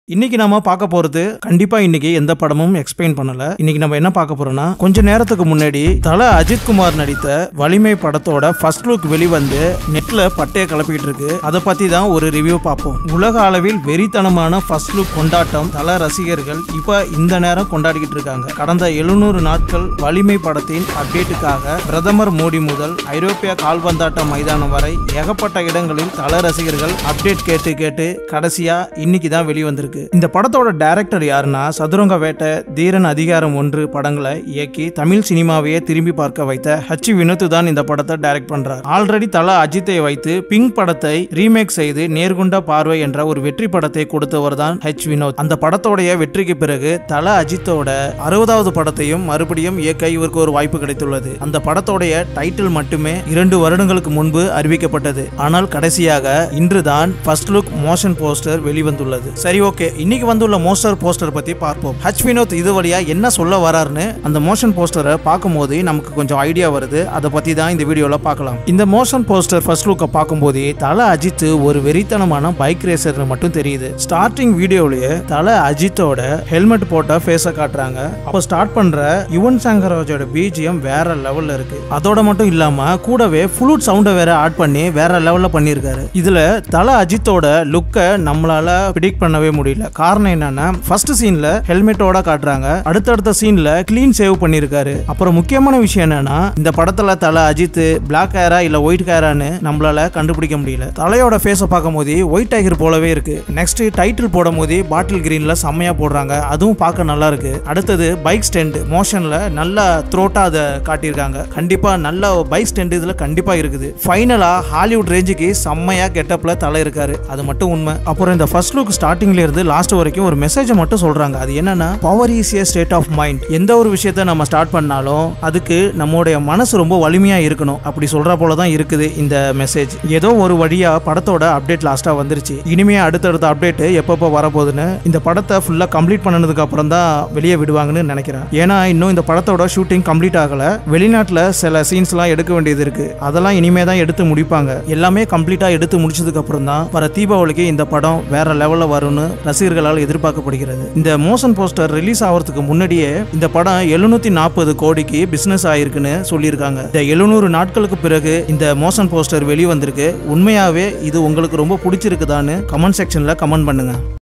இன்னைக்கு நாம பார்க்க போறது கண்டிப்பா இன்னைக்கு எந்த படமும் எக்ஸ்பிளைன் பண்ணல இன்னைக்கு நம்ம என்ன பார்க்க போறோம்னா கொஞ்ச நேரத்துக்கு முன்னாடி தல அஜித் குமார் நடித்த வலிமை படத்தோட ஃபர்ஸ்ட் லுக் வெளிவந்து நெட்ல பட்டைய கிளப்பிட்டு இருக்கு அதை பத்தி தான் ஒரு ரிவ்யூ பார்ப்போம் உலக அளவில் வெறித்தனமான ஃபர்ஸ்ட் லுக் கொண்டாட்டம் தல ரசிகர்கள் இப்ப இந்த நேரம் கொண்டாடிக்கிட்டு இருக்காங்க கடந்த எழுநூறு நாட்கள் வலிமை படத்தின் அப்டேட்டுக்காக பிரதமர் மோடி முதல் ஐரோப்பிய கால்பந்தாட்ட மைதானம் வரை ஏகப்பட்ட இடங்களில் தல ரசிகர்கள் அப்டேட் கேட்டு கேட்டு கடைசியா இன்னைக்கு தான் வெளிவந்திருக்கு இந்த படத்தோட டைரக்டர் யாருன்னா சதுரங்க வேட்டை தீரன் அதிகாரம் ஒன்று படங்களை இயக்கி தமிழ் சினிமாவையே திரும்பி பார்க்க வைத்த ஹச் வினோத் தான் இந்த படத்தை டைரக்ட் பண்றார் ஆல்ரெடி தல அஜித்தை வைத்து பிங்க் படத்தை ரீமேக் செய்து நேர்கொண்ட பார்வை என்ற ஒரு வெற்றி படத்தை கொடுத்தவர் தான் ஹெச் வினோத் அந்த படத்தோடைய வெற்றிக்கு பிறகு தல அஜித்தோட அறுபதாவது படத்தையும் மறுபடியும் இயக்க இவருக்கு ஒரு வாய்ப்பு கிடைத்துள்ளது அந்த படத்தோடைய டைட்டில் மட்டுமே இரண்டு வருடங்களுக்கு முன்பு அறிவிக்கப்பட்டது ஆனால் கடைசியாக இன்றுதான் ஃபர்ஸ்ட் லுக் மோஷன் போஸ்டர் வெளிவந்துள்ளது சரி ஓகே இன்னைக்கு வந்துள்ள மோஸ்டர் போஸ்டர் பத்தி பார்ப்போம் ஹச் வினோத் இது வழியா என்ன சொல்ல வராருன்னு அந்த மோஷன் போஸ்டரை பார்க்கும்போது நமக்கு கொஞ்சம் ஐடியா வருது அதை பத்தி தான் இந்த வீடியோல பார்க்கலாம் இந்த மோஷன் போஸ்டர் ஃபர்ஸ்ட் லுக்கை பார்க்கும்போதே தல அஜித் ஒரு வெறித்தனமான பைக் ரேசர்னு மட்டும் தெரியுது ஸ்டார்டிங் வீடியோலயே தல அஜித்தோட ஹெல்மெட் போட்ட ஃபேஸை காட்டுறாங்க அப்போ ஸ்டார்ட் பண்ற யுவன் சங்கர் ராஜோட பிஜிஎம் வேற லெவல்ல இருக்கு அதோட மட்டும் இல்லாம கூடவே ஃப்ளூட் சவுண்டை வேற ஆட் பண்ணி வேற லெவல்ல பண்ணியிருக்காரு இதுல தல அஜித்தோட லுக்கை நம்மளால ப்ரிடிக்ட் பண்ணவே முடியல காரணம் என்னன்னா ஃபர்ஸ்ட் சீன்ல ஹெல்மெட்டோட காட்டுறாங்க அடுத்தடுத்த சீன்ல க்ளீன் சேவ் பண்ணியிருக்காரு அப்புறம் முக்கியமான விஷயம் என்னன்னா இந்த படத்துல தல அஜித் பிளாக் ஹேரா இல்ல ஒயிட் ஹேரான்னு நம்மளால கண்டுபிடிக்க முடியல தலையோட ஃபேஸை பார்க்கும்போது ஒயிட் டைகர் போலவே இருக்கு நெக்ஸ்ட் டைட்டில் போடும் போது பாட்டில் கிரீன்ல செம்மையா போடுறாங்க அதுவும் பார்க்க நல்லா இருக்கு அடுத்தது பைக் ஸ்டெண்ட் மோஷன்ல நல்லா த்ரோட்டா அதை காட்டியிருக்காங்க கண்டிப்பா நல்ல பைக் ஸ்டெண்ட் இதுல கண்டிப்பா இருக்குது ஃபைனலா ஹாலிவுட் ரேஞ்சுக்கு செம்மையா கெட்டப்ல தலை இருக்காரு அது மட்டும் உண்மை அப்புறம் இந்த ஃபர்ஸ்ட் லுக் ஸ்டார்டிங்ல இருந்து லாஸ்ட் வரைக்கும் ஒரு மெசேஜை மட்டும் சொல்றாங்க அது என்னன்னா power is a state of mind எந்த ஒரு விஷயத்த நம்ம ஸ்டார்ட் பண்ணாலும் அதுக்கு நம்மளுடைய மனசு ரொம்ப வலிமையா இருக்கணும் அப்படி சொல்ற போல தான் இருக்குது இந்த மெசேஜ் ஏதோ ஒரு வழியா படத்தோட அப்டேட் லாஸ்டா வந்துருச்சு இனிமே அடுத்தடுத்த அப்டேட் எப்பப்போ வரப்போகுதுன்னு இந்த படத்தை ஃபுல்லா கம்ப்ளீட் பண்ணதுக்கு அப்புறம் தான் வெளியே விடுவாங்கன்னு நினைக்கிறேன் ஏன்னா இன்னும் இந்த படத்தோட ஷூட்டிங் கம்ப்ளீட் ஆகல வெளிநாட்டுல சில சீன்ஸ்லாம் எடுக்க வேண்டியது இருக்கு அதெல்லாம் இனிமே தான் எடுத்து முடிப்பாங்க எல்லாமே கம்ப்ளீட்டா எடுத்து முடிச்சதுக்கு அப்புறம் தான் வர தீபாவளிக்கு இந்த படம் வேற லெவல்ல வரும்னு ரசிகர்களால் எதிர்பார்க்கப்படுகிறது இந்த மோஷன் போஸ்டர் ரிலீஸ் ஆகிறதுக்கு முன்னாடியே இந்த படம் எழுநூத்தி நாற்பது கோடிக்கு பிசினஸ் ஆயிருக்குன்னு சொல்லியிருக்காங்க இந்த எழுநூறு நாட்களுக்கு பிறகு இந்த மோஷன் போஸ்டர் வெளிவந்திருக்கு உண்மையாவே இது உங்களுக்கு ரொம்ப பிடிச்சிருக்குதான்னு கமெண்ட் செக்ஷன்ல கமெண்ட் பண்ணுங்க